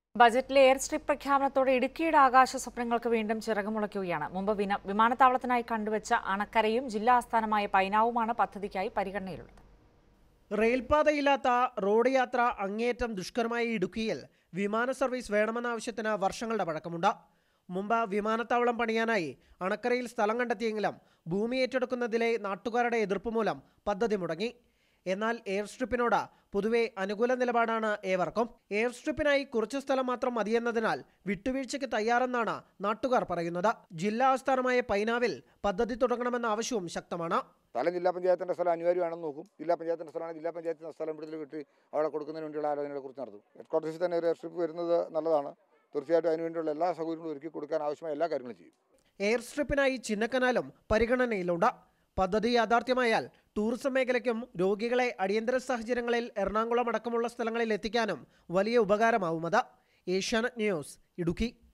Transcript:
ബജറ്റിലെ air strip പ്രഖ്യാപനത്തോടെ ഇടുക്കിയുടെ ആകാശ സ്വപ്നങ്ങൾക്ക് വീണ്ടും ചിറകുമുളയ്ക്കുകയാണ് മുമ്പ് വിന വിമാനത്താവളത്തിനായി കണ്ടുവച്ച അണക്കരയും ജില്ലാ ആസ്ഥാനമായ പൈനാവുമാണ് പദ്ധതിക്കായി പരിഗണനയിലുള്ളത് റെയിൽപാതയില്ലാത്ത റോഡ് യാത്ര അങ്ങേയറ്റം ദുഷ്കരമായ ഇടുക്കിയിൽ വിമാന സർവീസ് വേണമെന്ന ആവശ്യത്തിന് വർഷങ്ങളുടെ പഴക്കമുണ്ട് മുമ്പ് വിമാനത്താവളം പണിയാനായി അണക്കരയിൽ സ്ഥലം കണ്ടെത്തിയെങ്കിലും ഭൂമി ഏറ്റെടുക്കുന്നതിലെ നാട്ടുകാരുടെ എതിർപ്പ് മൂലം പദ്ധതി മുടങ്ങി എന്നാൽ എയർ സ്ട്രിപ്പിനോട് പൊതുവെ അനുകൂല നിലപാടാണ് ഏവർക്കും എയർ സ്ട്രിപ്പിനായി കുറച്ചു സ്ഥലം മാത്രം മതിയെന്നതിനാൽ വിട്ടുവീഴ്ചയ്ക്ക് തയ്യാറെന്നാണ് നാട്ടുകാർ പറയുന്നത് ജില്ലാ ആസ്ഥാനമായ പൈനാവിൽ പദ്ധതി തുടങ്ങണമെന്ന ആവശ്യവും ശക്തമാണ് സ്ഥലം ജില്ലാ പഞ്ചായത്തിൻ്റെ സ്ഥലം അനിവാര്യമാണെന്ന് നോക്കും ജില്ലാ പഞ്ചായത്തിൻ്റെ സ്ഥലമാണ് ജില്ലാ പഞ്ചായത്തിൻ്റെ സ്ഥലം ഇവിടുത്തെ കിട്ടി അവിടെ കൊടുക്കുന്നതിന് വേണ്ടിയുള്ള ആലോചനകളെ കുറിച്ച് നടത്തും ഹെഡ് ക്വാർട്ടേഴ്സിൽ തന്നെ ഒരു എയർ സ്ട്രിപ്പ് വരുന്നത് നല്ലതാണ് തീർച്ചയായിട്ടും അതിന് വേണ്ടിയുള്ള എല്ലാ സൗകര്യങ്ങളും ഒരുക്കി കൊടുക്കാൻ ആവശ്യമായ എല്ലാ കാര്യങ്ങളും ചെയ്യും എയർ സ്ട്രിപ്പിനായി ചിന്നക്കനാലും പരിഗണനയിലുണ്ട് പദ്ധതി യാഥാർത്ഥ്യമായാൽ ടൂറിസം മേഖലയ്ക്കും രോഗികളെ അടിയന്തര സാഹചര്യങ്ങളിൽ എറണാകുളം അടക്കമുള്ള സ്ഥലങ്ങളിൽ എത്തിക്കാനും വലിയ ഉപകാരമാവും അത് ഏഷ്യാനെറ്റ് ന്യൂസ് ഇടുക്കി